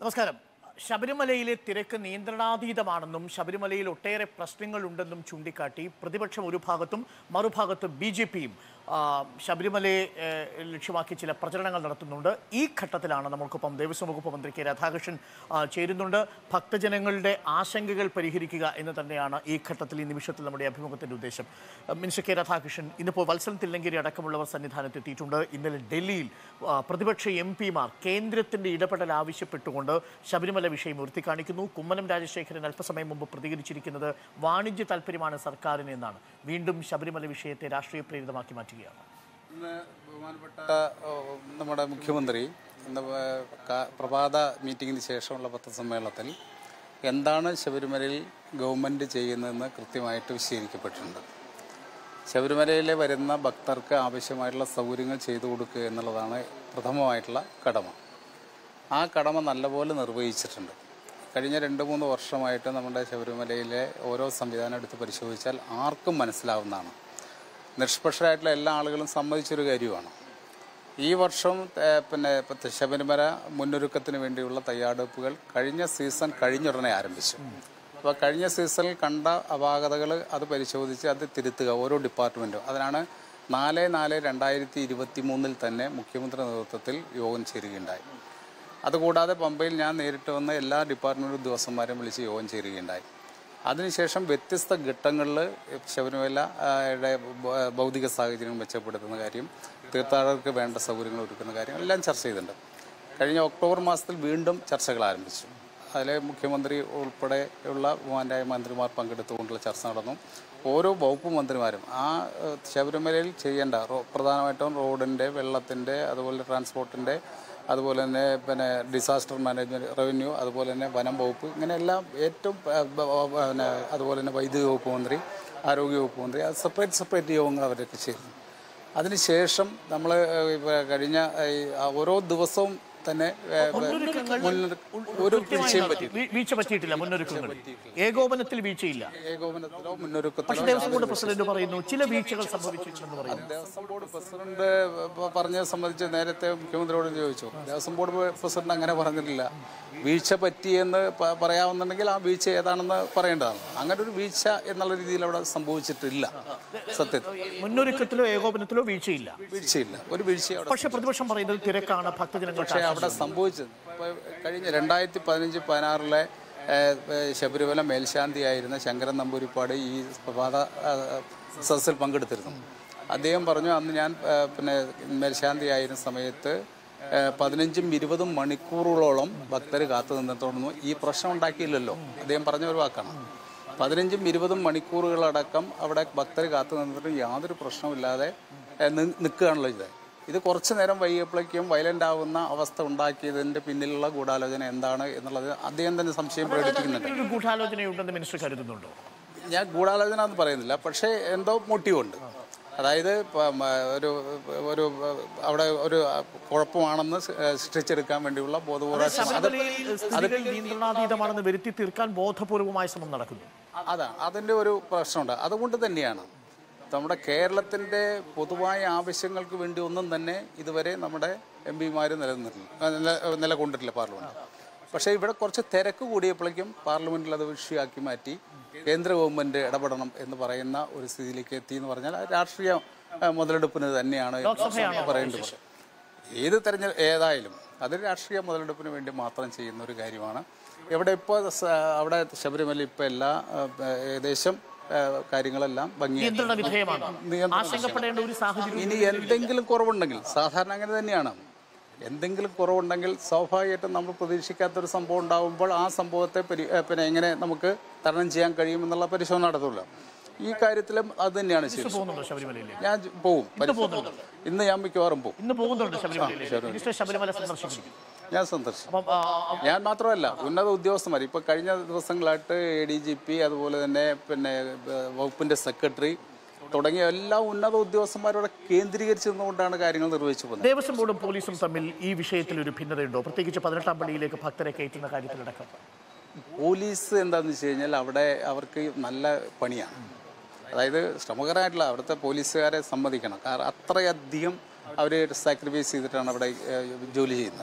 നമസ്കാരം ശബരിമലയിലെ തിരക്ക് നിയന്ത്രണാതീതമാണെന്നും ശബരിമലയിൽ ഒട്ടേറെ പ്രശ്നങ്ങളുണ്ടെന്നും ചൂണ്ടിക്കാട്ടി പ്രതിപക്ഷം ഒരു ഭാഗത്തും മറുഭാഗത്ത് ബി ജെ പിയും ശബരിമലയെ ഏഹ്, ലക്ഷ്യമാക്കി ചില പ്രചരണങ്ങൾ നടത്തുന്നുണ്ട് ഈ ഘട്ടത്തിലാണ് നമ്മൾക്കൊപ്പം ദേവസ്വം വകുപ്പ് മന്ത്രി കെ രാധാകൃഷ്ണൻ ആ, ചേരുന്നുണ്ട് ഭക്തജനങ്ങളുടെ ആശങ്കകൾ പരിഹരിക്കുക എന്ന് തന്നെയാണ് ഈ ഘട്ടത്തിൽ ഈ നിമിഷത്തിൽ നമ്മുടെ അഭിമുഖത്തിന്റെ ഉദ്ദേശം ആ, മിനിസ്റ്റർ കെ രാധാകൃഷ്ണൻ ഇന്നിപ്പോൾ വത്സൻ തില്ലങ്കേരി അടക്കമുള്ളവർ സന്നിധാനത്തെത്തിയിട്ടുണ്ട് ഇന്നലെ ഡൽഹിയിൽ ആ, പ്രതിപക്ഷ എം പിമാർ കേന്ദ്രത്തിന്റെ ഇടപെടൽ ആവശ്യപ്പെട്ടുകൊണ്ട് ശബരിമല വിഷയം ഉയർത്തിക്കാണിക്കുന്നു കുമ്മനം രാജശേഖരൻ അല്പസമയം മുമ്പ് പ്രതികരിച്ചിരിക്കുന്നത് വാണിജ്യ താല്പര്യമാണ് സർക്കാരിന് എന്നാണ് വീണ്ടും ശബരിമല വിഷയത്തെ രാഷ്ട്രീയ പ്രേരിതമാക്കി മാറ്റുകയാണ് ഇന്ന് ബഹുമാനപ്പെട്ട ഓ, നമ്മുടെ മുഖ്യമന്ത്രി ഇന്ന് വ- ക- പ്രഭാത മീറ്റിംഗിന് ശേഷമുള്ള പത്രസമ്മേളനത്തിൽ എന്താണ് ശബരിമലയിൽ ഗവൺമെൻറ് ചെയ്യുന്നതെന്ന് കൃത്യമായിട്ട് വിശദീകരിക്കപ്പെട്ടിട്ടുണ്ട് ശബരിമലയിലെ വരുന്ന ഭക്തർക്ക് ആവശ്യമായിട്ടുള്ള സൗകര്യങ്ങൾ ചെയ്തു കൊടുക്കുക എന്നുള്ളതാണ് പ്രഥമമായിട്ടുള്ള കടമ ആ കടമ നല്ലപോലെ നിർവഹിച്ചിട്ടുണ്ട് കഴിഞ്ഞ രണ്ട് മൂന്ന് വർഷമായിട്ട് നമ്മുടെ ശബരിമലയിലെ ഓരോ സംവിധാനം എടുത്ത് പരിശോധിച്ചാൽ ആർക്കും മനസ്സിലാവുന്നതാണ് നിഷ്പക്ഷരായിട്ടുള്ള എല്ലാ ആളുകളും സമ്മതിച്ചൊരു കാര്യമാണ് ഈ വർഷം ഏഹ്, പിന്നെ ഇപ്പത്തെ ശബരിമല മുന്നൊരുക്കത്തിന് വേണ്ടിയുള്ള തയ്യാറെടുപ്പുകൾ കഴിഞ്ഞ സീസൺ കഴിഞ്ഞുടനെ ആരംഭിച്ചു അപ്പോൾ കഴിഞ്ഞ സീസണിൽ കണ്ട അപാകതകൾ അത് പരിശോധിച്ച് അത് തിരുത്തുക ഓരോ ഡിപ്പാർട്ട്മെൻറ്റും അതിനാണ് നാല് നാല് രണ്ടായിരത്തി ഇരുപത്തി മൂന്നിൽ തന്നെ മുഖ്യമന്ത്രി നേതൃത്വത്തിൽ യോഗം ചേരുകയുണ്ടായി അതുകൂടാതെ പമ്പയിൽ ഞാൻ നേരിട്ട് വന്ന എല്ലാ ഡിപ്പാർട്ട്മെൻറ്റ് ഉദ്യോഗസ്ഥന്മാരെയും വിളിച്ച് യോഗം ചേരുകയുണ്ടായി അതിനുശേഷം വ്യത്യസ്ത ഘട്ടങ്ങളിൽ ശബരിമല ആ, യുടെ ഭ- ഭൗതിക സാഹചര്യം മെച്ചപ്പെടുത്തുന്ന കാര്യം തീർത്ഥാടകർക്ക് വേണ്ട സൗകര്യങ്ങൾ ഒരുക്കുന്ന കാര്യം എല്ലാം ചർച്ച ചെയ്തിട്ടുണ്ട് കഴിഞ്ഞ ഒക്ടോബർ മാസത്തിൽ വീണ്ടും ചർച്ചകൾ ആരംഭിച്ചു അതിൽ മുഖ്യമന്ത്രി ഉൾപ്പെടെയുള്ള ബഹുമാനായ മന്ത്രിമാർ പങ്കെടുത്തുകൊണ്ടുള്ള ചർച്ച നടന്നു ഓരോ വകുപ്പ് മന്ത്രിമാരും ആ ഏഹ്, ശബരിമലയിൽ ചെയ്യേണ്ട റോ- പ്രധാനമായിട്ടും റോഡിൻ്റെ വെള്ളത്തിൻ്റെ അതുപോലെ ട്രാൻസ്പോർട്ടിൻ്റെ അതുപോലെ തന്നെ പിന്നെ ഡിസാസ്റ്റർ മാനേജ്മെൻറ്റ് റവന്യൂ അതുപോലെ തന്നെ വനം വകുപ്പ് ഇങ്ങനെയെല്ലാം ഏറ്റവും ഏഹ്, ബ- ബ- പിന്നെ അതുപോലെ തന്നെ വൈദ്യുതി വകുപ്പ് മന്ത്രി ആരോഗ്യ വകുപ്പ് മന്ത്രി അത് സെപ്പറേറ്റ് സെപ്പറേറ്റ് യോഗങ്ങൾ അവരൊക്കെ ചേരുന്നു അതിനുശേഷം നമ്മൾ കഴിഞ്ഞ ഈ, ആ ഓരോ ദിവസവും തന്നെ ഏഹ്, മുന്നൊരു- ഒരു വീഴ്ചയും പറ്റി വീ- വീഴ്ച പറ്റിയിട്ടില്ല മുന്നൊരുക്കങ്ങളിൽ ഏകോപനത്തിൽ വീഴ്ചയില്ല ഏകോപനത്തിലോ മുന്നൊരുക്കത്തിലോ പക്ഷേ ദേവസ്വം ബോർഡ് പ്രസിഡന്റ് പറയുന്നു ചില വീഴ്ചകൾ സംഭവിച്ചിട്ടുണ്ടെന്ന് പറയുന്നു ദേവസ്വം ബോർഡ് പ്രസിഡന്റ് പ- പറഞ്ഞത് സംബന്ധിച്ച് നേരത്തെ മുഖ്യമന്ത്രിയോട് ചോദിച്ചു ദേവസ്വം ബോർഡ് പ്രസിഡന്റ് അങ്ങനെ പറഞ്ഞിട്ടില്ല വീഴ്ച പറ്റിയെന്ന് പ- പറയാവുന്നുണ്ടെങ്കിൽ ആ വീഴ്ച ഏതാണെന്ന് പറയേണ്ടതാണ് അങ്ങനെ ഒരു വീഴ്ച എന്നുള്ള രീതിയിൽ അവിടെ സംഭവിച്ചിട്ടില്ല സത്യത്തിൽ മുന്നൊരുക്കത്തിലോ ഏകോപനത്തിലോ വീഴ്ചയില്ല വീഴ്ചയില്ല ഒരു വീഴ്ച അവിടെ പക്ഷെ പ്രതിപക്ഷം പറയുന്നത് തിരക്കാണ് ഭക്തജനങ്ങൾക്ക് പക്ഷേ അവിടെ സംഭവിച്ചത് ഇപ്പൊ കഴിഞ്ഞ രണ്ടായിരത്തി പതിനഞ്ച് പതിനാറിലെ ഏഹ്, ഏഹ്, ശബരിമല മേൽശാന്തിയായിരുന്ന ശങ്കരൻ നമ്പൂരിപ്പാട് ഈ പ്രഭാത ഏഹ്, സദസ്സിൽ പങ്കെടുത്തിരുന്നു അദ്ദേഹം പറഞ്ഞു അന്ന് ഞാൻ ഏഹ്, പിന്നെ മേൽശാന്തിയായിരുന്ന സമയത്ത് ഏഹ്, പതിനഞ്ചും ഇരുപതും മണിക്കൂറുകളോളം ഭക്തർ കാത്തു നിന്നിട്ടുണ്ടെന്നു ഈ പ്രശ്നം ഉണ്ടാക്കിയില്ലല്ലോ അദ്ദേഹം പറഞ്ഞ ഒരു വാക്കാണ് പതിനഞ്ചും ഇരുപതും മണിക്കൂറുകളടക്കം അവിടെ ഭക്തർ കാത്തു നിന്നിട്ട് യാതൊരു പ്രശ്നമില്ലാതെ ഏഹ്, നി- നിൽക്കുകയാണല്ലോ ഇത് ഇത് കുറച്ചു നേരം വൈകിയപ്പോഴേക്കും വയലന്റ് ആവുന്ന അവസ്ഥ ഉണ്ടാക്കിയതിന്റെ പിന്നിലുള്ള ഗൂഢാലോചന എന്താണ് എന്നുള്ളത് അദ്ദേഹം തന്നെ സംശയം പ്രകടിപ്പിക്കുന്നുണ്ട് ഒരു ഗൂഢാലോചനയുണ്ടെന്ന് മിനിസ്റ്റർ കരുതുന്നുണ്ടോ ഞാൻ ഗൂഢാലോചന എന്ന് പറയുന്നില്ല പക്ഷേ എന്തോ മോട്ടീവുണ്ട് അതായത് ഇപ്പം, ആ, ഒരു ഒരു അവിടെ ഒരു കുഴപ്പമാണെന്ന് സൃഷ്ടിച്ചെടുക്കാൻ വേണ്ടിയുള്ള ബോധപൂർവ്വ ശ്രമം. അത് ശബരിമലയിൽ സ്ഥിതികൾ നിയന്ത്രണാതീതമാണെന്ന് വരുത്തി തീർക്കാൻ ബോധപൂർവമായ ശ്രമം നടക്കുന്നു അതാണ് അതിൻ്റെ ഒരു പ്രശ്നമുണ്ട് അതുകൊണ്ട് തന്നെയാണ് നമ്മുടെ കേരളത്തിൻ്റെ പൊതുവായ ആവശ്യങ്ങൾക്ക് വേണ്ടി ഒന്നും തന്നെ ഇതുവരെ നമ്മുടെ എം പിമാർ നിലനിന്നിട്ടില്ല നില നിലകൊണ്ടിട്ടില്ല പാർലമെൻറ്റ് പക്ഷേ ഇവിടെ കുറച്ച് തിരക്ക് കൂടിയപ്പോഴേക്കും പാർലമെൻറ്റിൽ അത് വിഷയമാക്കി മാറ്റി കേന്ദ്ര ഗവൺമെൻറ് ഇടപെടണം എന്ന് പറയുന്ന ഒരു സ്ഥിതിയിലേക്ക് എത്തി എന്ന് പറഞ്ഞാൽ അത് രാഷ്ട്രീയ ആ, മുതലെടുപ്പിന് തന്നെയാണ് എന്ന് പറയേണ്ടി വരും ഏത് തെരഞ്ഞെ ഏതായാലും അത് രാഷ്ട്രീയ മുതലെടുപ്പിന് വേണ്ടി മാത്രം ചെയ്യുന്ന ഒരു കാര്യമാണ് ഇവിടെ ഇപ്പോൾ അവിടെ ശബരിമല ഇപ്പോൾ എല്ലാ ആ, ഏകദേശം ആ, കാര്യങ്ങളെല്ലാം ഭംഗിയായി നിയന്ത്രണ വിധേയമാണ് നിയന്ത്രണ ആശങ്കപ്പെടേണ്ട ഒരു സാഹചര്യം ഇനി എന്തെങ്കിലും കുറവുണ്ടെങ്കിൽ സാധാരണ അങ്ങനെ തന്നെയാണ് എന്തെങ്കിലും കുറവുണ്ടെങ്കിൽ സ്വാഭാവികമായിട്ടും നമ്മൾ പ്രതീക്ഷിക്കാത്തൊരു സംഭവം ഉണ്ടാകുമ്പോൾ ആ സംഭവത്തെ പരി ഏ, പിന്നെ എങ്ങനെ നമുക്ക് തരണം ചെയ്യാൻ കഴിയുമെന്നുള്ള പരിശോധന നടത്തുമല്ലോ ഈ കാര്യത്തിലും അത് തന്നെയാണ് ശരി പോകുന്നുണ്ടോ ശബരിമലയിലേക്ക് ഞാൻ ജ- പോവും പരിശോധന. ഇന്ന് ഞാൻ മിക്കവാറും പോവും ഇന്ന് പോകുന്നുണ്ട് ശബരിമലയിലേക്ക് മിനിസ്റ്റർ ശബരിമല സന്ദർശിക്കുന്നു ഞാൻ സന്ദർശിക്കും അപ്പം ആ, ആ, ഞാൻ മാത്രമല്ല ഉന്നത ഉദ്യോഗസ്ഥന്മാർ ഇപ്പൊ കഴിഞ്ഞ ദിവസങ്ങളായിട്ട് എ ഡി ജി പി അതുപോലെ തന്നെ പിന്നെ ഏഹ്, വകുപ്പിന്റെ സെക്രട്ടറി തുടങ്ങിയ എല്ലാ ഉന്നത ഉദ്യോഗസ്ഥന്മാരോടെ കേന്ദ്രീകരിച്ച് നിന്നുകൊണ്ടാണ് കാര്യങ്ങൾ നിർവഹിച്ചു പോകുന്നത് ദേവസ്വം ബോർഡും പോലീസും തമ്മിൽ ഈ വിഷയത്തിൽ ഒരു ഭിന്നതയുണ്ടോ പ്രത്യേകിച്ച് പതിനെട്ടാം പള്ളിയിലേക്ക് ഭക്തരെ കയറ്റുന്ന കാര്യത്തിലടക്കം പോലീസ് എന്താണെന്ന് വെച്ച് കഴിഞ്ഞാൽ അവിടെ അവർക്ക് നല്ല പണിയാണ് അതായത് ശ്രമകരമായിട്ടുള്ള അവിടുത്തെ പോലീസുകാരെ സമ്മതിക്കണം കാരണം അത്രയധികം അവർ സാക്രിഫൈസ് ചെയ്തിട്ടാണ് അവിടെ ഏഹ്, ജോലി ചെയ്യുന്നത്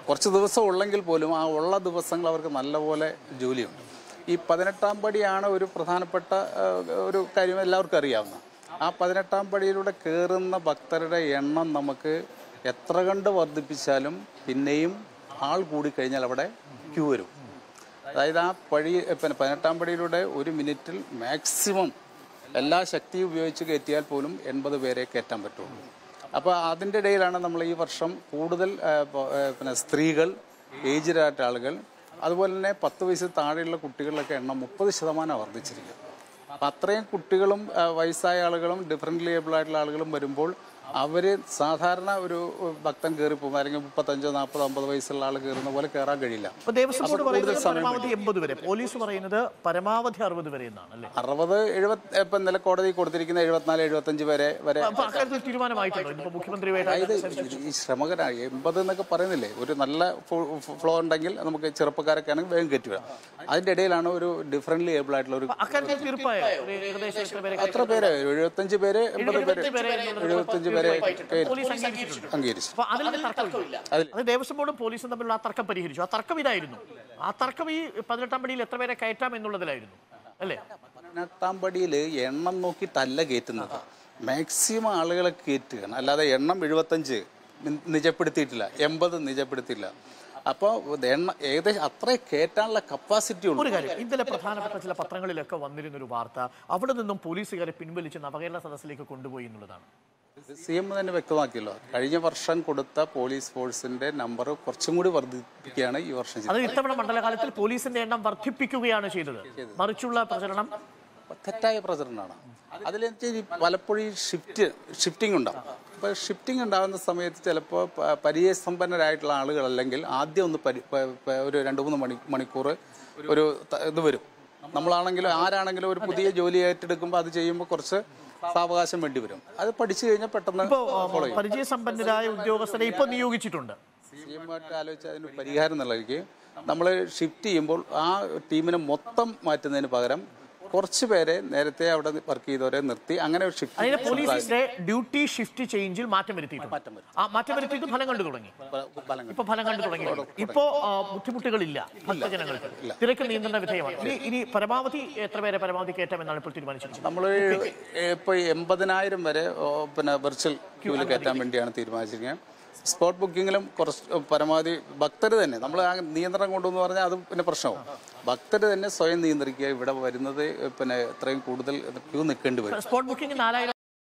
കുറച്ച് ദിവസം ഉള്ളെങ്കിൽ പോലും ആ ഉള്ള ദിവസങ്ങൾ അവർക്ക് നല്ലപോലെ ജോലിയുണ്ട് ഈ പതിനെട്ടാം പടിയാണ് ഒരു പ്രധാനപ്പെട്ട ആ, ഒരു കാര്യം എല്ലാവർക്കും അറിയാവുന്ന ആ പതിനെട്ടാം പടിയിലൂടെ കയറുന്ന ഭക്തരുടെ എണ്ണം നമുക്ക് എത്ര കണ്ട് വർദ്ധിപ്പിച്ചാലും പിന്നെയും ആൾ കൂടിക്കഴിഞ്ഞാൽ അവിടെ ക്യൂ വരും അതായത് ആ പടി പിന്നെ പതിനെട്ടാം പടിയിലൂടെ ഒരു മിനിറ്റിൽ മാക്സിമം എല്ലാ ശക്തിയും ഉപയോഗിച്ച് കയറ്റിയാൽ പോലും എൺപത് പേരെ കയറ്റാൻ പറ്റുള്ളൂ അപ്പോൾ അതിൻ്റെ ഇടയിലാണ് നമ്മൾ ഈ വർഷം കൂടുതൽ ആ, പ- ആ, പിന്നെ സ്ത്രീകൾ ഏജ്ഡ് ആയിട്ട് ആളുകൾ അതുപോലെ തന്നെ പത്ത് വയസ്സിൽ താഴെയുള്ള കുട്ടികളിലൊക്കെ എണ്ണം മുപ്പത് ശതമാനം വർദ്ധിച്ചിരിക്കും അപ്പം അത്രയും കുട്ടികളും ആ, വയസ്സായ ആളുകളും ഡിഫറെൻ്റ്ലി ഏബിൾ ആയിട്ടുള്ള ആളുകളും വരുമ്പോൾ അവർ സാധാരണ ഒരു ഭക്തൻ കയറി പോകും അല്ലെങ്കിൽ മുപ്പത്തഞ്ചോ നാൽപ്പതോ അമ്പത് വയസ്സുള്ള ആൾ കയറുന്ന പോലെ കയറാൻ കഴിയില്ല അപ്പൊ ദേവസ്വം ബോർഡ് പറയുന്നത് പരമാവധി എൺപത് വരെ പോലീസ് പറയുന്നത് പരമാവധി അറുപത് വരെ എന്നാണ് അല്ലേ അറുപത് എഴുപത് ഇപ്പം ഇന്നലെ കോടതി കൊടുത്തിരിക്കുന്ന എഴുപത്തിനാല് എഴുപത്തഞ്ച് വരെ വരെ അപ്പൊ അക്കാര്യത്തിൽ തീരുമാനമായിട്ടുണ്ടോ ഇന്നിപ്പോ മുഖ്യമന്ത്രിയുമായിട്ട് അതായത് ഈ ശ്രമകരായ എൺപത് എന്നൊക്കെ പറയുന്നില്ലേ ഒരു നല്ല ഫ്ലോ ഉണ്ടെങ്കിൽ നമുക്ക് ചെറുപ്പക്കാരൊക്കെ ആണെങ്കിൽ വേഗം കയറ്റി വിടാം അതിൻ്റെ ഇടയിലാണ് ഒരു ഡിഫറെൻ്റ്ലി ഏബിൾ ആയിട്ടുള്ള ഒരു അക്കാര്യത്തിൽ തീർപ്പായ ഒരു ഏകദേശം എത്ര പേരെ എത്ര പേര് എഴുപത്തഞ്ച് പേര് എൺപത് പേര് എഴുപത്തഞ്ച് പേരെ എന്നുള്ളത് എഴുപത്തഞ്ച് പേര് പോലീസ് അംഗീകരിച്ചിട്ടുണ്ട് അംഗീകരിച്ചു അപ്പൊ അതിൽ തർക്കമില്ല അതിൽ- അത് ദേവസ്വം ബോർഡും പോലീസും തമ്മിലുള്ള ആ തർക്കം പരിഹരിച്ചു ആ തർക്കം ഇതായിരുന്നു ആ തർക്കം ഈ പതിനെട്ടാം പടിയിൽ എത്ര പേരെ കയറ്റാം എന്നുള്ളതിലായിരുന്നു അല്ലേ പതിനെട്ടാം പടിയിൽ എണ്ണം നോക്കിയിട്ടല്ല കയറ്റുന്നത് മാക്സിമം ആളുകളെ കയറ്റുകയാണ് അല്ലാതെ എണ്ണം എഴുപത്തഞ്ച് നി- നിജപ്പെടുത്തിയിട്ടില്ല എൺപത് നിജപ്പെടുത്തിയില്ല അപ്പോൾ എണ്ണ ഏകദേശം അത്രേ കയറ്റാനുള്ള കപ്പാസിറ്റി ഉള്ളൂ ഒരു കാര്യം ഇന്നലെ പ്രധാനപ്പെട്ട ചില പത്രങ്ങളിലൊക്കെ വന്നിരുന്ന ഒരു വാർത്ത അവിടെ നിന്നും പോലീസുകാരെ പിൻവലിച്ച് നവകേരള സദസ്സിലേക്ക് കൊണ്ടുപോയി എന്നുള്ളതാണ് സി എം തന്നെ വ്യക്തമാക്കിയല്ലോ കഴിഞ്ഞ വർഷം കൊടുത്ത പോലീസ് ഫോഴ്സിന്റെ നമ്പർ കുറച്ചും കൂടി വർദ്ധിപ്പിക്കുകയാണ് ഈ വർഷം ചെയ്തത് അത് ഇത്തവണ മണ്ഡലകാലത്തിൽ പോലീസിന്റെ എണ്ണം വർദ്ധിപ്പിക്കുകയാണ് ചെയ്തത് മറിച്ചുള്ള പ്രചരണം തെറ്റായ പ്രചരണമാണ് അതിലെനിക്ക് ഈ പലപ്പോഴും ഈ ഷിഫ്റ്റ് ഷിഫ്റ്റിംഗ് ഉണ്ടാവും അപ്പോൾ ഷിഫ്റ്റിംഗ് ഉണ്ടാകുന്ന സമയത്ത് ചിലപ്പോൾ പ- പരിചയസമ്പന്നരായിട്ടുള്ള ആളുകൾ അല്ലെങ്കിൽ ആദ്യം ഒന്ന് പരി പ- പ- ഒരു രണ്ട് മൂന്ന് മണി മണിക്കൂർ ഒരു ത- ഇത് വരും നമ്മളാണെങ്കിലും ആരാണെങ്കിലും ഒരു പുതിയ ജോലി ഏറ്റെടുക്കുമ്പോൾ അത് ചെയ്യുമ്പോൾ കുറച്ച് സാവകാശം വേണ്ടി വരും അത് പഠിച്ചു കഴിഞ്ഞാൽ പെട്ടെന്ന് ഇപ്പോ ആ, പരിചയസമ്പന്നരായ ഉദ്യോഗസ്ഥരെ ഇപ്പൊ നിയോഗിച്ചിട്ടുണ്ട് സി എം ആയിട്ട് ആലോചിച്ച് അതിന് പരിഹാരം എന്നുള്ളതിലേക്ക് നമ്മൾ ഷിഫ്റ്റ് ചെയ്യുമ്പോൾ ആ ടീമിനെ മൊത്തം മാറ്റുന്നതിന് പകരം കുറച്ച് പേരെ നേരത്തെ അവിടെ വർക്ക് ചെയ്തവരെ നിർത്തി അങ്ങനെ ഒരു ഷിഫ്റ്റ് അതിന് പോലീസിന്റെ ഡ്യൂട്ടി ഷിഫ്റ്റ് ചേഞ്ചിൽ മാറ്റം വരുത്തിയിട്ടുണ്ട് ആ മാറ്റം വരുത്തിയിട്ട് ഫലം കണ്ടു തുടങ്ങി ഫലങ്ങൾ ഇപ്പൊ ഫലം കണ്ടു തുടങ്ങി ഇപ്പോ ആ, ബുദ്ധിമുട്ടുകളില്ല ഭക്തജനങ്ങൾക്ക് തിരക്ക് നിയന്ത്രണ വിധേയമാണ് ഇനി ഇനി പരമാവധി എത്ര പേരെ പരമാവധി കയറ്റാമെന്നാണ് ഇപ്പോൾ തീരുമാനിച്ചിരിക്കുന്നത് നമ്മൾ ഇപ്പോൾ എൺപതിനായിരം വരെ ഓ, പിന്നെ വെർച്വൽ ക്യൂവിൽ കയറ്റാൻ വേണ്ടിയാണ് തീരുമാനിച്ചിരിക്കുന്നത് സ്പോട്ട് ബുക്കിങ്ങിലും കുറച്ച് പരമാവധി ഭക്തർ തന്നെ നമ്മൾ ആ നിയന്ത്രണം കൊണ്ടുവന്ന് പറഞ്ഞാൽ അത് പിന്നെ പ്രശ്നവും ഭക്തർ തന്നെ സ്വയം നിയന്ത്രിക്കുക ഇവിടെ വരുന്നത് പിന്നെ എത്രയും കൂടുതൽ ക്യൂ നിൽക്കേണ്ടി വരും സ്പോട്ട് ബുക്കിംഗ് നാലായിരം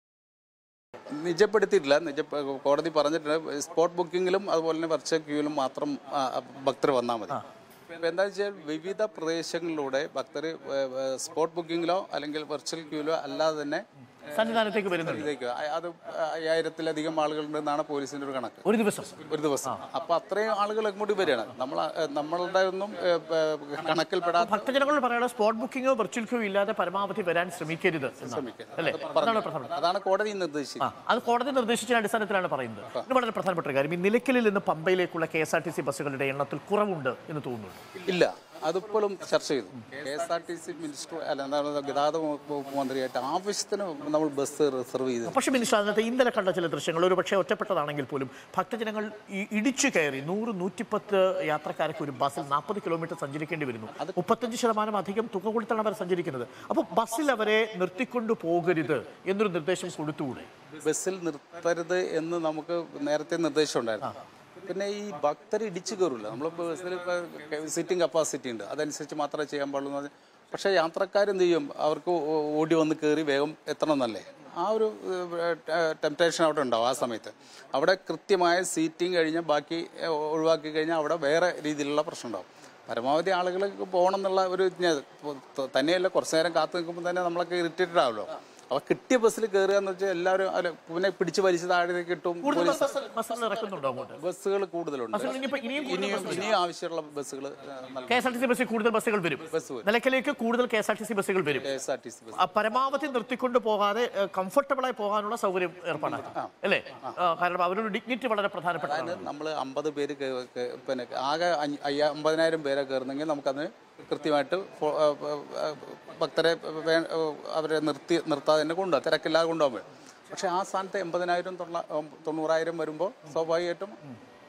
നിജപ്പെടുത്തിയിട്ടില്ല നിജ കോടതി പറഞ്ഞിട്ടുണ്ട് സ്പോട്ട് ബുക്കിങ്ങിലും അതുപോലെ തന്നെ വെർച്വൽ ക്യൂവിലും മാത്രം ഭക്തർ വന്നാൽ മതി ഇപ്പം എന്താ വെച്ചാൽ വിവിധ പ്രദേശങ്ങളിലൂടെ ഭക്തർ സ്പോട്ട് ബുക്കിങ്ങിലോ അല്ലെങ്കിൽ വെർച്വൽ ക്യൂവിലോ അല്ലാതെ തന്നെ സന്നിധാനത്തേക്ക് വരുന്നുണ്ട് ഇതിലേക്ക് അ- അത് അയ്യായിരത്തിലധികം ആളുകളുണ്ടെന്നാണ് പോലീസിന്റെ ഒരു കണക്ക് ഒരു ദിവസം ഒരു ദിവസം അപ്പൊ അത്രയും ആളുകൾ ഇങ്ങോട്ട് വരികയാണ് നമ്മൾ നമ്മളുടെ ഒന്നും ഏ, ഏ, കണക്കിൽപ്പെടാത്ത ഭക്തജനങ്ങളോട് പറയാനുള്ള സ്പോട്ട് ബുക്കിങ്ങോ വെർച്വൽ ക്യൂ ഇല്ലാതെ പരമാവധി വരാൻ ശ്രമിക്കരുത് എന്നാണ്. അല്ലേ അതാണ് പ്രധാനം അതാണ് കോടതി നിർദ്ദേശിച്ചത് ആ അത് കോടതി നിർദ്ദേശിച്ച അടിസ്ഥാനത്തിലാണ് പറയുന്നത് ഇത് വളരെ പ്രധാനപ്പെട്ട ഒരു കാര്യം ഈ നിലയ്ക്കലിൽ നിന്ന് പമ്പയിലേക്കുള്ള K S R T C ബസ്സുകളുടെ എണ്ണത്തിൽ കുറവുണ്ട് എന്ന് തോന്നുന്നുണ്ട് ഇല്ല അതിപ്പോഴും ചർച്ച ചെയ്തു K S R T C minister അല്ല എന്താണ് ഗതാഗത വകുപ്പ് മന്ത്രിയായിട്ട് ആവശ്യത്തിന് നമ്മൾ ബസ് റിസർവ് ചെയ്തു പക്ഷേ മിനിസ്റ്റർ അതിനകത്ത് ഇന്നലെ കണ്ട ചില ദൃശ്യങ്ങൾ ഒരു പക്ഷേ ഒറ്റപ്പെട്ടതാണെങ്കിൽ പോലും ഭക്തജനങ്ങൾ ഈ ഇടിച്ചു കയറി നൂറ് നൂറ്റിപ്പത്ത് യാത്രക്കാർക്ക് ഒരു ബസ്സിൽ നാൽപ്പത് കിലോമീറ്റർ സഞ്ചരിക്കേണ്ടി വരുന്നു മുപ്പത്തഞ്ച് ശതമാനം അധികം തുക കൊടുത്താണ് അവർ സഞ്ചരിക്കുന്നത് അപ്പോൾ ബസ്സിൽ അവരെ നിർത്തിക്കൊണ്ടു പോകരുത് എന്നൊരു നിർദ്ദേശം കൊടുത്തുകൂടെ ബസ്സിൽ നിർത്തരുത് എന്ന് നമുക്ക് നേരത്തെ നിർദ്ദേശം ഉണ്ടായിരുന്നു പിന്നെ ഈ ഭക്തർ ഇടിച്ചു കയറില്ല നമ്മളിപ്പോൾ ബസ്സിൽ ഇപ്പോൾ സീറ്റിംഗ് കപ്പാസിറ്റി ഉണ്ട് അതനുസരിച്ച് മാത്രമേ ചെയ്യാൻ പാടുള്ളൂ എന്ന് പറഞ്ഞാൽ പക്ഷേ യാത്രക്കാരെന്ത് ചെയ്യും അവർക്ക് ഓ- ഓടി വന്ന് കയറി വേഗം എത്തണം എന്നല്ലേ ആ ഒരു ടെംപ്റ്റേഷൻ അവിടെ ഉണ്ടാവും ആ സമയത്ത് അവിടെ കൃത്യമായ സീറ്റിംഗ് കഴിഞ്ഞാൽ ബാക്കി ഏഹ്, ഒഴിവാക്കി കഴിഞ്ഞാൽ അവിടെ വേറെ രീതിയിലുള്ള പ്രശ്നം ഉണ്ടാവും പരമാവധി ആളുകൾ പോകണം എന്നുള്ള ഒരു ഞാൻ- തന്നെയല്ല കുറച്ചു നേരം കാത്തു നിൽക്കുമ്പോൾ തന്നെ നമ്മളൊക്കെ ഇറിറ്റേറ്റഡ് ആവുമല്ലോ അപ്പോൾ കിട്ടിയ ബസ്സിൽ കയറുക എന്ന് വെച്ചാൽ എല്ലാവരും അല്ല പിന്നെ പിടിച്ച് വലിച്ച് താഴെ കിട്ടും കൂടുതൽ ബസ് ബസ്സുകൾ ഇറക്കുന്നുണ്ടോ അങ്ങോട്ട് ബസ്സുകൾ കൂടുതലുണ്ട് ബസ്സുകൾ ഇനിയിപ്പോൾ ഇനിയും കൂടുതൽ ഇനിയും ഇനിയും ആവശ്യമുള്ള ബസ്സുകൾ K S R T C ബസ്സിൽ കൂടുതൽ ബസ്സുകൾ വരും ബസ് വരും. നിലയ്ക്കലേക്ക് കൂടുതൽ K S R T C ബസ്സുകൾ വരും K S R T C bus ആ പരമാവധി നിർത്തിക്കൊണ്ട് പോകാതെ കംഫർട്ടബിൾ ആയി പോകാനുള്ള സൗകര്യം ഏർപ്പാടാക്കി അല്ലേ ആ, കാരണം അവരുടെ ഡിഗ്നിറ്റി വളരെ പ്രധാനപ്പെട്ടതാണ് നമ്മൾ അമ്പത് പേര് കേ- കേ- പിന്നെ ആകെ അഞ്ഞ- അയ്യ- അമ്പതിനായിരം പേരെ കയറുന്നെങ്കിൽ നമുക്കത് കൃത്യമായിട്ട് ഫോ- ആ, ആ, ഭക്തരെ വേ- അവരെ നിർത്തി നിർത്താതെ തന്നെ കൊണ്ടുപോകാം തിരക്കില്ലാതെ കൊണ്ടുപോകാൻ പറ്റും പക്ഷേ ആ സ്ഥാനത്ത് എൺപതിനായിരം തൊള്ള തൊണ്ണൂറായിരം വരുമ്പോൾ സ്വാഭാവികമായിട്ടും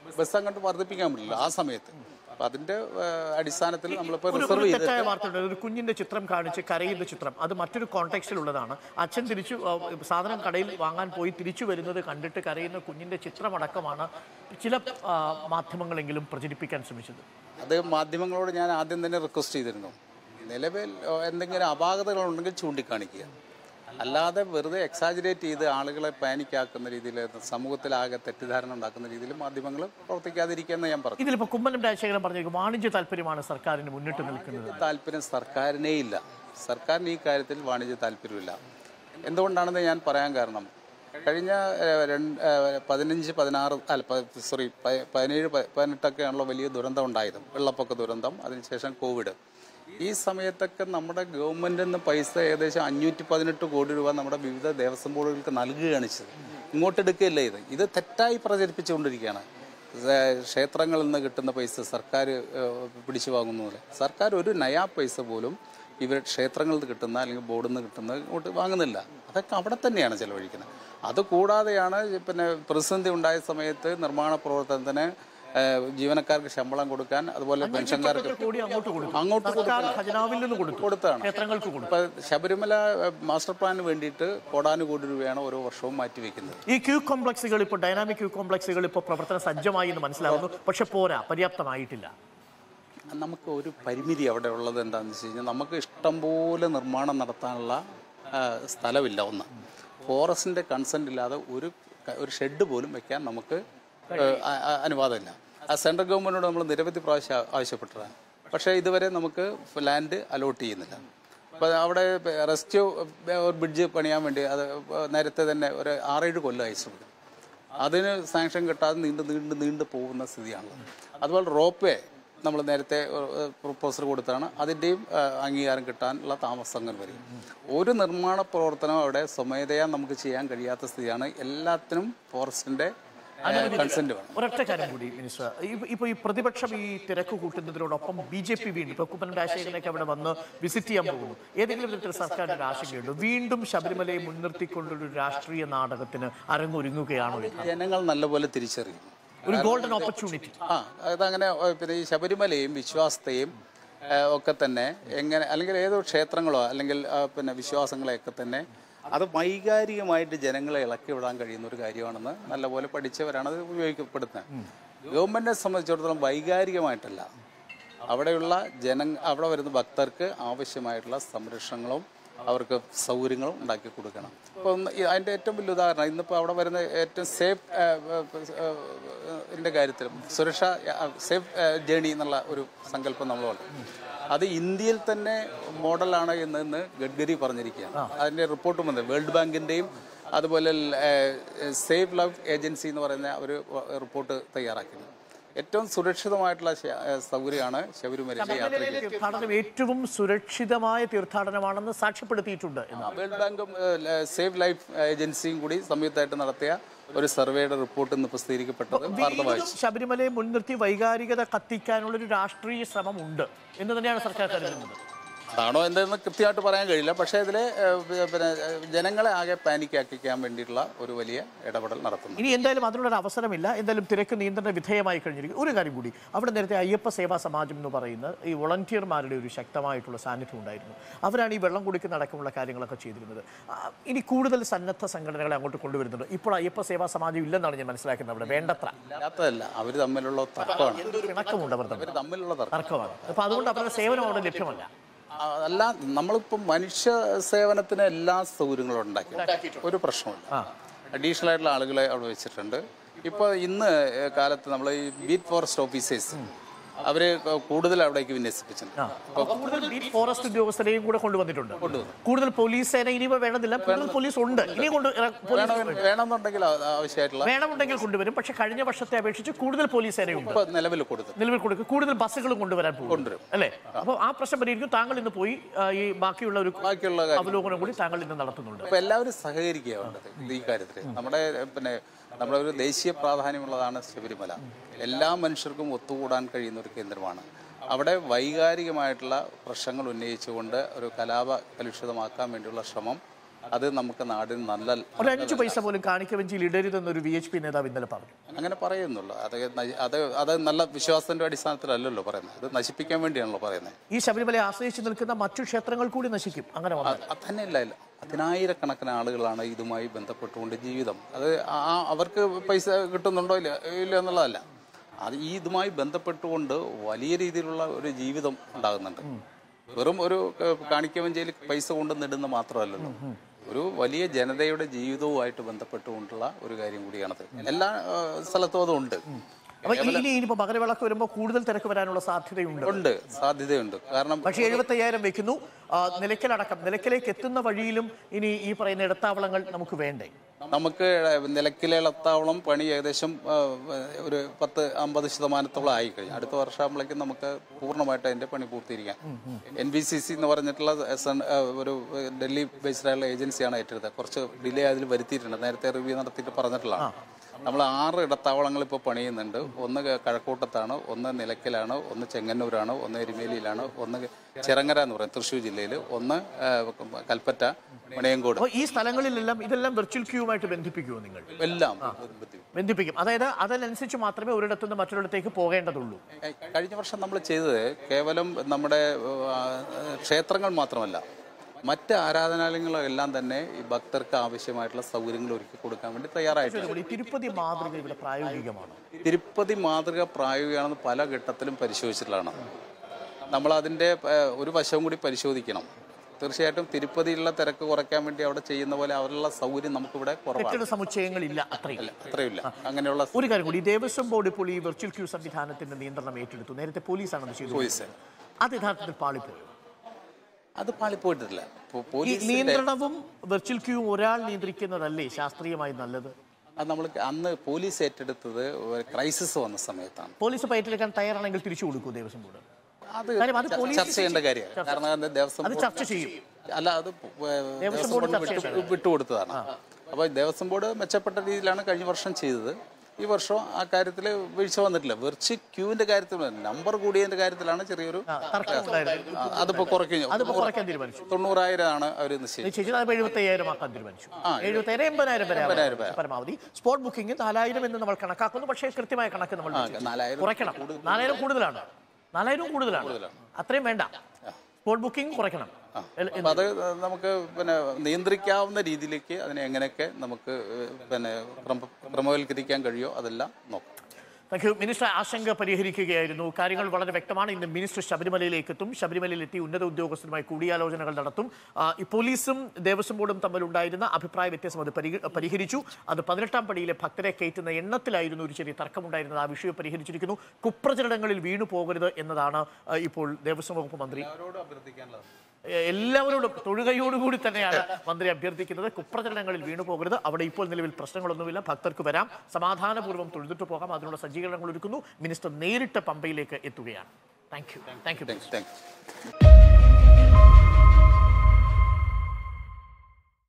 ബസ് അങ്ങോട്ട് വർദ്ധിപ്പിക്കാൻ പറ്റില്ല ആ സമയത്ത് അപ്പം അതിൻ്റെ അടിസ്ഥാനത്തിൽ നമ്മളിപ്പോൾ ഒരു റിസർവ് ഒരു ചെയ്ത് തെറ്റായ വാർത്തയുണ്ട് ഒരു കുഞ്ഞിന്റെ ചിത്രം കാണിച്ച് കരയുന്ന ചിത്രം അത് മറ്റൊരു കോണ്ടെക്സ്റ്റിലുള്ളതാണ് അച്ഛൻ തിരിച്ചു ആ, സാധനം കടയിൽ വാങ്ങാൻ പോയി തിരിച്ചു വരുന്നത് കണ്ടിട്ട് കരയുന്ന കുഞ്ഞിന്റെ ചിത്രമടക്കമാണ് ചില ആ, മാധ്യമങ്ങളെങ്കിലും പ്രചരിപ്പിക്കാൻ ശ്രമിച്ചത് അത് മാധ്യമങ്ങളോട് ഞാൻ ആദ്യം തന്നെ റിക്വസ്റ്റ് ചെയ്തിരുന്നു നിലവിൽ ഓ, എന്തെങ്കിലും അപാകതകളുണ്ടെങ്കിൽ ചൂണ്ടിക്കാണിക്കുക അല്ലാതെ വെറുതെ എക്സാജുറേറ്റ് ചെയ്ത് ആളുകളെ പാനിക്കാക്കുന്ന രീതിയിൽ സമൂഹത്തിലാകെ തെറ്റിദ്ധാരണ ഉണ്ടാക്കുന്ന രീതിയിൽ മാധ്യമങ്ങൾ പ്രവർത്തിക്കാതിരിക്കുമെന്ന് ഞാൻ പറഞ്ഞു ഇതിലിപ്പോൾ കുമ്മനം രാജശേഖരൻ പറഞ്ഞേക്കും വാണിജ്യ താല്പര്യമാണ് സർക്കാരിന് മുന്നിട്ട് നിൽക്കുന്നത് താല്പര്യം സർക്കാരിനേ ഇല്ല സർക്കാരിന് ഈ കാര്യത്തിൽ വാണിജ്യ താല്പര്യമില്ല എന്തുകൊണ്ടാണെന്ന് ഞാൻ പറയാൻ കാരണം കഴിഞ്ഞ ഏഹ്, രണ്ട് ഏഹ്, പതിനഞ്ച് പതിനാറ് അല്ല സോറി പതിനേഴ് പ- പതിനെട്ടൊക്കെയാണല്ലോ വലിയ ദുരന്തം ഉണ്ടായത് വെള്ളപ്പൊക്ക ദുരന്തം അതിനുശേഷം കോവിഡ് ഈ സമയത്തൊക്കെ നമ്മുടെ ഗവൺമെൻറ്റിൽ നിന്ന് പൈസ ഏകദേശം അഞ്ഞൂറ്റി പതിനെട്ട് കോടി രൂപ നമ്മുടെ വിവിധ ദേവസ്വം ബോർഡുകൾക്ക് നൽകുകയാണ് ചെയ്തത് ഇങ്ങോട്ടെടുക്കുകയല്ല ഇത് ഇത് തെറ്റായി പ്രചരിപ്പിച്ചുകൊണ്ടിരിക്കുകയാണ് ഏഹ് ക്ഷേത്രങ്ങളിൽ നിന്ന് കിട്ടുന്ന പൈസ സർക്കാർ ഏഹ്, പിടിച്ചു വാങ്ങുന്നതിൽ സർക്കാർ ഒരു നയാ പൈസ പോലും ഇവർ ക്ഷേത്രങ്ങളിൽ നിന്ന് കിട്ടുന്ന അല്ലെങ്കിൽ ബോർഡിൽ നിന്ന് കിട്ടുന്ന ഇങ്ങോട്ട് വാങ്ങുന്നില്ല അതൊക്കെ അവിടെ തന്നെയാണ് ചെലവഴിക്കുന്നത് അതുകൂടാതെയാണ് പിന്നെ പ്രതിസന്ധി ഉണ്ടായ സമയത്ത് നിർമ്മാണ പ്രവർത്തനത്തിന് ഏഹ്, ജീവനക്കാർക്ക് ശമ്പളം കൊടുക്കാൻ അതുപോലെ പെൻഷൻകാർക്ക് കോടി അങ്ങോട്ട് കൊടുക്കും അങ്ങോട്ട് സർക്കാർ ഖജനാവിൽ നിന്ന് കൊടുത്തു കൊടുത്താണ് ക്ഷേത്രങ്ങൾക്ക് കൊടുക്കും ഇപ്പം ശബരിമല ഏഹ്, മാസ്റ്റർ പ്ലാനിന് വേണ്ടിയിട്ട് കോടാനുകോടി രൂപയാണ് ഓരോ വർഷവും മാറ്റിവെക്കുന്നത് ഈ ക്യൂ കോംപ്ലക്സുകൾ ഇപ്പോൾ ഡൈനാമിക് ക്യൂ കോംപ്ലക്സുകൾ ഇപ്പോൾ പ്രവർത്തന സജ്ജമായി എന്ന് മനസ്സിലാവുന്നു പക്ഷെ പോരാ പര്യാപ്തമായിട്ടില്ല നമുക്ക് ഒരു പരിമിതി അവിടെ ഉള്ളത് എന്താണെന്ന് വെച്ച് കഴിഞ്ഞാൽ നമുക്ക് ഇഷ്ടംപോലെ നിർമ്മാണം നടത്താനുള്ള ആ, സ്ഥലമില്ല ഒന്ന് ഫോറസ്റ്റിൻ്റെ കൺസെൻ്റ് ഇല്ലാതെ ഒരു ക- ഒരു ഷെഡ് പോലും വെക്കാൻ നമുക്ക് ഏ, അ- അ- അനുവാദമില്ല ആ സെൻട്രൽ ഗവൺമെൻറ്റിനോട് നമ്മൾ നിരവധി പ്രാവശ്യം ആ- ആവശ്യപ്പെട്ടതാണ് പക്ഷേ ഇതുവരെ നമുക്ക് ലാൻഡ് അലോട്ട് ചെയ്യുന്നില്ല അപ്പോൾ അവിടെ റെസ്ക്യൂ ബ്രിഡ്ജ് പണിയാൻ വേണ്ടി അത് നേരത്തെ തന്നെ ഒരു ആറേഴ് കൊല്ലമായി ശ്രമിക്കുന്നു അതിന് സാങ്ഷൻ കിട്ടാതെ നീണ്ടു നീണ്ടു നീണ്ടു പോകുന്ന സ്ഥിതിയാണല്ലോ അതുപോലെ റോപ്പ് വേ നമ്മൾ നേരത്തെ പ്രൊപ്പോസൽ കൊടുത്താണ് അതിൻ്റെയും ആ, അംഗീകാരം കിട്ടാനുള്ള താമസങ്ങൾ വരും ഒരു നിർമ്മാണ പ്രവർത്തനം അവിടെ സ്വമേധയാ നമുക്ക് ചെയ്യാൻ കഴിയാത്ത സ്ഥിതിയാണ് എല്ലാത്തിനും ഫോറസ്റ്റിൻ്റെ കൺസെൻറ്റ് വേണം ഒരൊറ്റ കാര്യം കൂടി മിനിസ്റ്റർ ഇപ്പൊ- ഇപ്പൊ ഈ പ്രതിപക്ഷം ഈ തിരക്ക് കൂട്ടുന്നതിനോടൊപ്പം ബി ജെ പി വീണ്ടും ഇപ്പൊ കുമ്മനം രാജശേഖരനൊക്കെ അവിടെ വന്ന് വിസിറ്റ് ചെയ്യാൻ പോകുന്നു ഏതെങ്കിലും വിധത്തിൽ സർക്കാരിന് ഒരു ആശങ്കയുണ്ട് വീണ്ടും ശബരിമലയെ മുൻനിർത്തിക്കൊണ്ടൊരു രാഷ്ട്രീയ നാടകത്തിന് അരങ്ങൊരുങ്ങുകയാണോ ഇത്? ജനങ്ങൾ നല്ലപോലെ തിരിച്ചറിയും ഒരു ഗോൾഡൻ ഓപ്പർച്യൂണിറ്റി ആ അതങ്ങനെ ഏ, പിന്നെ ഈ ശബരിമലയും വിശ്വാസത്തെയും ഏ, ഒക്കെ തന്നെ എങ്ങനെ അല്ലെങ്കിൽ ഏതോ ക്ഷേത്രങ്ങളോ അല്ലെങ്കിൽ ആ, പിന്നെ വിശ്വാസങ്ങളെയൊക്കെ തന്നെ അത് വൈകാരികമായിട്ട് ജനങ്ങളെ ഇളക്കി വിടാൻ കഴിയുന്ന ഒരു കാര്യമാണെന്ന് നല്ലപോലെ പഠിച്ചവരാണ് അത് ഉപയോഗിക്കപ്പെടുന്നത് ഗവൺമെൻറ്റിനെ സംബന്ധിച്ചിടത്തോളം വൈകാരികമായിട്ടല്ല അവിടെയുള്ള ജന അവിടെ വരുന്ന ഭക്തർക്ക് ആവശ്യമായിട്ടുള്ള സംരക്ഷണങ്ങളും അവർക്ക് സൗകര്യങ്ങളും ഉണ്ടാക്കി കൊടുക്കണം അപ്പോൾ ഒന്ന് ഈ അതിൻ്റെ ഏറ്റവും വലിയ ഉദാഹരണം ഇന്നിപ്പോൾ അവിടെ വരുന്ന ഏറ്റവും സേഫ് ഇതിൻ്റെ കാര്യത്തിലും സുരക്ഷ സേഫ് ജേണി എന്നുള്ള ഒരു സങ്കല്പം നമ്മളുണ്ട് അത് ഇന്ത്യയിൽ തന്നെ മോഡലാണ് എന്ന് ഇന്ന് ഗഡ്കരി പറഞ്ഞിരിക്കുകയാണ് അതിൻ്റെ റിപ്പോർട്ടും വന്നത് വേൾഡ് ബാങ്കിൻ്റെയും അതുപോലെ സേഫ് ലവ് ഏജൻസി എന്ന് പറയുന്ന ഒരു റിപ്പോർട്ട് തയ്യാറാക്കിയത് ഏറ്റവും സുരക്ഷിതമായിട്ടുള്ള ശ- ഏഹ് സൗകര്യമാണ് ശബരിമലയിലെ യാത്ര ശബരിമലയിലെ തീർത്ഥാടനം ഏറ്റവും സുരക്ഷിതമായ തീർത്ഥാടനമാണെന്ന് സാക്ഷ്യപ്പെടുത്തിയിട്ടുണ്ട് എന്ന് വേൾഡ് ബാങ്കും ഏഹ്, സേവ് ലൈഫ് ഏജൻസിയും കൂടി സംയുക്തമായിട്ട് നടത്തിയ ഒരു സർവേയുടെ റിപ്പോർട്ട് ഇന്ന് പ്രസിദ്ധീകരിക്കപ്പെട്ടത് വാർത്ത വായിച്ചു ശബരിമലയെ മുൻനിർത്തി വൈകാരികത കത്തിക്കാനുള്ള ഒരു രാഷ്ട്രീയ ശ്രമം ഉണ്ട് എന്ന് തന്നെയാണ് സർക്കാർ കരുതുന്നത് അതാണോ എന്തെന്ന് കൃത്യമായിട്ട് പറയാൻ കഴിയില്ല പക്ഷേ ഇതിൽ പിന്നെ ഏഹ്, ജനങ്ങളെ ആകെ പാനിക്കാക്കിക്കാൻ വേണ്ടിയിട്ടുള്ള ഒരു വലിയ ഇടപെടൽ നടത്തുന്നു ഇനി എന്തായാലും അതിനുള്ള ഒരു അവസരമില്ല എന്തായാലും തിരക്ക് നിയന്ത്രണ വിധേയമായി കഴിഞ്ഞിരിക്കും ഒരു കാര്യം കൂടി അവിടെ നേരത്തെ അയ്യപ്പ സേവാ സമാജം എന്ന് പറയുന്ന ഈ വോളണ്ടിയർമാരുടെ ഒരു ശക്തമായിട്ടുള്ള സാന്നിധ്യം ഉണ്ടായിരുന്നു അവരാണ് ഈ വെള്ളം കുടിക്കുന്ന അടക്കമുള്ള കാര്യങ്ങളൊക്കെ ചെയ്തിരുന്നത് ആ, ഇനി കൂടുതൽ സന്നദ്ധ സംഘടനകളെ അങ്ങോട്ട് കൊണ്ടുവരുന്നുണ്ട് ഇപ്പോൾ അയ്യപ്പ സേവാ സമാജം ഇല്ലെന്നാണ് ഞാൻ മനസ്സിലാക്കുന്നത് അവിടെ വേണ്ടത്ര ഇല്ലാത്തതല്ല അവർ തമ്മിലുള്ള തർക്കമാണ് എന്തൊരു പിണക്കമുണ്ട് അവർ തമ്മിൽ അവർ തമ്മിലുള്ള തർക്കം തർക്കമാണ് അപ്പോൾ അതുകൊണ്ട് അവരുടെ സേവനം അവിടെ ലഭ്യമല്ല ആ, അല്ല നമ്മളിപ്പം മനുഷ്യ സേവനത്തിന് എല്ലാ സൗകര്യങ്ങളും ഉണ്ടാക്കി ഒരു പ്രശ്നമില്ല അഡീഷണൽ ആയിട്ടുള്ള ആളുകളെ അവിടെ വെച്ചിട്ടുണ്ട് ഇപ്പോൾ ഇന്ന് ഏഹ്, കാലത്ത് നമ്മൾ ഈ ബീറ്റ് ഫോറസ്റ്റ് ഓഫീസേഴ്സ് അവര് കൂടുതൽ അവിടേക്ക് വിന്യസിപ്പിച്ചിട്ടുണ്ട് അപ്പോൾ കൂടുതൽ ബീറ്റ് ഫോറസ്റ്റ് ഉദ്യോഗസ്ഥരെയും കൂടെ കൊണ്ടുവന്നിട്ടുണ്ട് കൂടുതൽ പോലീസ് സേന ഇനിയിപ്പോ വേണമെന്നില്ല കൂടുതൽ പോലീസ് ഉണ്ട് ഇനിയും കൊണ്ട് ഇറ- പോലീസ് വേണം- വേണമെന്നുണ്ടെങ്കിൽ ആ- ആവശ്യമായിട്ടുള്ള വേണമെന്നുണ്ടെങ്കിൽ കൊണ്ടുവരും പക്ഷെ കഴിഞ്ഞ വർഷത്തെ അപേക്ഷിച്ച് കൂടുതൽ പോലീസ് സേനയുണ്ട് ഇപ്പൊ നിലവിൽ കൊടുത്തു നിലവിൽ കൊടുക്കും കൂടുതൽ ബസ്സുകളും കൊണ്ടുവരാൻ പോകും കൊണ്ടുവരും. അല്ലേ അപ്പോൾ ആ പ്രശ്നം പരിഹരിക്കും താങ്കൾ ഇന്ന് പോയി ആ, ഈ ബാക്കിയുള്ള ഒരു ബാക്കിയുള്ള കാര്യം അവലോകനം കൂടി താങ്കൾ ഇന്ന് നടത്തുന്നുണ്ട് അപ്പൊ എല്ലാവരും സഹകരിക്കുക വേണ്ടത് ഇത് ഈ കാര്യത്തിൽ നമ്മുടെ പിന്നെ നമ്മുടെ ഒരു ദേശീയ പ്രാധാന്യമുള്ളതാണ് ശബരിമല എല്ലാ മനുഷ്യർക്കും ഒത്തുകൂടാൻ കഴിയുന്ന ഒരു കേന്ദ്രമാണ് അവിടെ വൈകാരികമായിട്ടുള്ള പ്രശ്നങ്ങൾ ഉന്നയിച്ചുകൊണ്ട് ഒരു കലാപ കലുഷിതമാക്കാൻ വേണ്ടിയുള്ള ശ്രമം അത് നമുക്ക് നാടിന് നല്ല ഒരു അഞ്ചു പൈസ പോലും കാണിക്കവഞ്ചിയിൽ ഇടരുതെന്നൊരു വി എച്ച് പി നേതാവ് ഇന്നലെ പറഞ്ഞു അങ്ങനെ പറയുന്നുള്ളൂ അത് നശി- അത് അത് നല്ല വിശ്വാസത്തിന്റെ അടിസ്ഥാനത്തിലല്ലല്ലോ പറയുന്നത് അത് നശിപ്പിക്കാൻ വേണ്ടിയാണല്ലോ പറയുന്നത് ഈ ശബരിമലയെ ആശ്രയിച്ച് നിൽക്കുന്ന മറ്റു ക്ഷേത്രങ്ങൾ കൂടി നശിക്കും അങ്ങനെ വന്നാൽ അത് തന്നെയല്ല ഇല്ല പതിനായിരക്കണക്കിന് ആളുകളാണ് ഇതുമായി ബന്ധപ്പെട്ടുകൊണ്ട് ജീവിതം അത് ആ അവർക്ക് പൈസ കിട്ടുന്നുണ്ടോ ഇല്ല ഇല്ല എന്നുള്ളതല്ല അത് ഈ ഇതുമായി ബന്ധപ്പെട്ടുകൊണ്ട് വലിയ രീതിയിലുള്ള ഒരു ജീവിതം ഉണ്ടാകുന്നുണ്ട് വെറും ഒരു ക- കാണിക്കവഞ്ചയിൽ പൈസ കൊണ്ട് നേടുന്ന മാത്രമല്ലല്ലോ ഒരു വലിയ ജനതയുടെ ജീവിതവുമായിട്ട് ബന്ധപ്പെട്ടുകൊണ്ടുള്ള ഒരു കാര്യം കൂടിയാണത് എല്ലാ ആ, സ്ഥലത്തും അതുണ്ട് അപ്പൊ ഇനി ഇനിയിപ്പോ മകരവിളക്ക് വരുമ്പോൾ കൂടുതൽ തിരക്ക് വരാനുള്ള സാധ്യതയുണ്ട് ഉണ്ട് സാധ്യതയുണ്ട് കാരണം പക്ഷേ എഴുപത്തി അയ്യായിരം വെക്കുന്നു ആ, നിലയ്ക്കലടക്കം നിലയ്ക്കലേക്ക് എത്തുന്ന വഴിയിലും ഇനി ഈ പറയുന്ന ഇടത്താവളങ്ങൾ നമുക്ക് വേണ്ടേ നമുക്ക് നിലക്കിലെ ഇളത്താവളം പണി ഏകദേശം ആ, ഒരു പത്ത് അമ്പത് ശതമാനത്തോളം ആയി കഴിഞ്ഞു അടുത്ത വർഷമാകുമ്പോഴേക്കും നമുക്ക് പൂർണ്ണമായിട്ട് അതിന്റെ പണി പൂർത്തീകരിക്കാം എൻ ബി സി സി എന്ന് പറഞ്ഞിട്ടുള്ള സൺ- ആ, ഒരു ഡൽഹി ബേസ്ഡ് ആയുള്ള ഏജൻസിയാണ് ഏറ്റെടുത്തത് കുറച്ച് ഡിലേ അതിൽ വരുത്തിയിട്ടുണ്ട് നേരത്തെ റിവ്യൂ നടത്തിയിട്ട് പറഞ്ഞിട്ടുള്ളതാണ് നമ്മൾ ആറ് ഇടത്താവളങ്ങൾ ഇപ്പോൾ പണിയുന്നുണ്ട് ഒന്ന് കഴക്കൂട്ടത്താണ് ഒന്ന് നിലയ്ക്കലാണ് ഒന്ന് ചെങ്ങന്നൂരാണ് ഒന്ന് എരുമേലിയിലാണ് ഒന്ന് ചിറങ്ങര എന്ന് പറയും തൃശ്ശൂർ ജില്ലയിൽ ഒന്ന് ആ, കൽപ്പറ്റ മണിയങ്കോട് അപ്പോൾ ഈ സ്ഥലങ്ങളിലെല്ലാം ഇതെല്ലാം വെർച്വൽ ക്യൂവുമായിട്ട് ബന്ധിപ്പിക്കുമോ നിങ്ങൾ എല്ലാം ബന്ധിപ്പിക്കും അതായത് അതിനനുസരിച്ച് മാത്രമേ ഒരിടത്തുനിന്ന് മറ്റൊരിടത്തേക്ക് പോകേണ്ടതുള്ളൂ ഏ, കഴിഞ്ഞ വർഷം നമ്മൾ ചെയ്തത് കേവലം നമ്മുടെ ആ, ക്ഷേത്രങ്ങൾ മാത്രമല്ല മറ്റ് ആരാധനാലയങ്ങളെല്ലാം തന്നെ ഈ ഭക്തർക്ക് ആവശ്യമായിട്ടുള്ള സൗകര്യങ്ങൾ ഒരുക്കി കൊടുക്കാൻ വേണ്ടി തയ്യാറായിട്ടുണ്ട് ഈ തിരുപ്പതി മാതൃക ഇവിടെ പ്രായോഗികമാണ് തിരുപ്പതി മാതൃക പ്രായോഗികമാണെന്ന് പല ഘട്ടത്തിലും പരിശോധിച്ചിട്ടുള്ളതാണ് നമ്മൾ അതിൻ്റെ ഒരു വശവും കൂടി പരിശോധിക്കണം തീർച്ചയായിട്ടും തിരുപ്പതിയിലുള്ള തിരക്ക് കുറയ്ക്കാൻ വേണ്ടി അവിടെ ചെയ്യുന്ന പോലെ അവരുള്ള സൗകര്യം നമുക്കിവിടെ കുറവാണ് കെട്ടിട സമുച്ചയങ്ങളില്ല അത്രയും അത്രയില്ല അങ്ങനെയുള്ള ഒരു കാര്യം കൂടി ഈ ദേവസ്വം ബോർഡ് ഇപ്പോൾ ഈ വെർച്വൽ ക്യൂ സംവിധാനത്തിന്റെ നിയന്ത്രണം ഏറ്റെടുത്തു നേരത്തെ പോലീസാണ് അത് ചെയ്തത് പോലീസ് അത് യഥാർത്ഥത്തിൽ പാളിപ്പോയോ അത് പാളിപ്പോയിട്ടില്ല പോ- ഈ പോലീസ് നിയന്ത്രണവും വെർച്വൽ ക്യൂവും ഒരാൾ നിയന്ത്രിക്കുന്നതല്ലേ ശാസ്ത്രീയമായി നല്ലത് അത് നമ്മൾ അന്ന് പോലീസ് ഏറ്റെടുത്തത് ഒരു ക്രൈസിസ് വന്ന സമയത്താണ് പോലീസ് ഇപ്പോൾ ഏറ്റെടുക്കാൻ തയ്യാറാണെങ്കിൽ തിരിച്ചു കൊടുക്കൂ ദേവസ്വം ബോർഡ് അത് കാര്യം അത് ച- പോലീസ് ചർച്ച ചെയ്യേണ്ട കാര്യമാണ് കാരണം അത് ദേവസ്വം അത് ബോർഡ് ചർച്ച ചെയ്യും അല്ല അത് ഏ, ദേവസ്വം ബോർഡ് ബോർഡ് ചർച്ച വിട്ടു വിട്ടുകൊടുത്തതാണ് അപ്പോൾ ദേവസ്വം ബോർഡ് മെച്ചപ്പെട്ട രീതിയിലാണ് കഴിഞ്ഞ വർഷം ചെയ്തത് ഈ വർഷം ആ കാര്യത്തിൽ വീഴ്ച വന്നിട്ടില്ല വെർച്ച് ക്യൂവിന്റെ കാര്യത്തിൽ നമ്പർ കൂടിയതിന്റെ കാര്യത്തിലാണ് ചെറിയൊരു തർക്കം ഉണ്ടായിരുന്നു ആ, അതിപ്പോ കുറയ്ക്കുന്നു അതിപ്പോ കുറയ്ക്കാൻ തീരുമാനിച്ചു തൊണ്ണൂറായിരം ആണ് അവർ നിശ്ചയിച്ചത് ചേച്ചി അത് എഴുപത്തി അയ്യായിരം ആക്കാൻ തീരുമാനിച്ചു എഴുപത്തി അയ്യായിരം എൺപതിനായിരം വരെ എൺപതിനായിരം ആവാം. പരമാവധി സ്പോട്ട് ബുക്കിംഗ് നാലായിരം എന്ന് നമ്മൾ കണക്കാക്കുന്നു പക്ഷേ കൃത്യമായ കണക്ക് നമ്മൾ വെച്ചു. നാലായിരം കുറയ്ക്കണം നാലായിരം കൂടുതലാണ് നാലായിരം കൂടുതലാണ് അത്രയും വേണ്ട സ്പോട്ട് ബുക്കിംഗ് കുറയ്ക്കണം എൽ- അപ്പൊ അത് നമുക്ക് പിന്നെ നിയന്ത്രിക്കാവുന്ന രീതിയിലേക്ക് അതിനെ എങ്ങനെയൊക്കെ നമുക്ക് പിന്നെ ക്രമ- ക്രമവൽക്കരിക്കാൻ കഴിയുമോ അതെല്ലാം നോക്കാം താങ്ക് യു മിനിസ്റ്റർ ആശങ്ക പരിഹരിക്കുകയായിരുന്നു കാര്യങ്ങൾ വളരെ വ്യക്തമാണ് ഇന്ന് മിനിസ്റ്റർ ശബരിമലയിലേക്ക് എത്തും ശബരിമലയിൽ എത്തി ഉന്നത ഉദ്യോഗസ്ഥരുമായി കൂടിയാലോചനകൾ നടത്തും ആ, ഈ പോലീസും ദേവസ്വം ബോർഡും തമ്മിലുണ്ടായിരുന്ന അഭിപ്രായ വ്യത്യാസം അത് പരിഹ- പരിഹരിച്ചു അത് പതിനെട്ടാം പടിയിലെ ഭക്തരെ കയറ്റുന്ന എണ്ണത്തിലായിരുന്നു ഒരു ചെറിയ തർക്കമുണ്ടായിരുന്നത് ആ വിഷയം പരിഹരിച്ചിരിക്കുന്നു കുപ്രചരണങ്ങളിൽ വീണു പോകരുത് എന്നതാണ് ആ, ഇപ്പോൾ ദേവസ്വം വകുപ്പ് മന്ത്രി എ- എല്ലാവരോടും തൊഴുകയോടുകൂടി തന്നെയാണ് മന്ത്രി അഭ്യർത്ഥിക്കുന്നത് കുപ്രചരണങ്ങളിൽ വീണു പോകരുത് അവിടെ ഇപ്പോൾ നിലവിൽ പ്രശ്നങ്ങളൊന്നുമില്ല ഭക്തർക്ക് വരാം സമാധാനപൂർവ്വം തൊഴുതിട്ട് പോകാം അതിനുള്ള സജ്ജീകരണങ്ങൾ ഒരുക്കുന്നു മിനിസ്റ്റർ നേരിട്ട് പമ്പയിലേക്ക് എത്തുകയാണ് thank you thank you thank U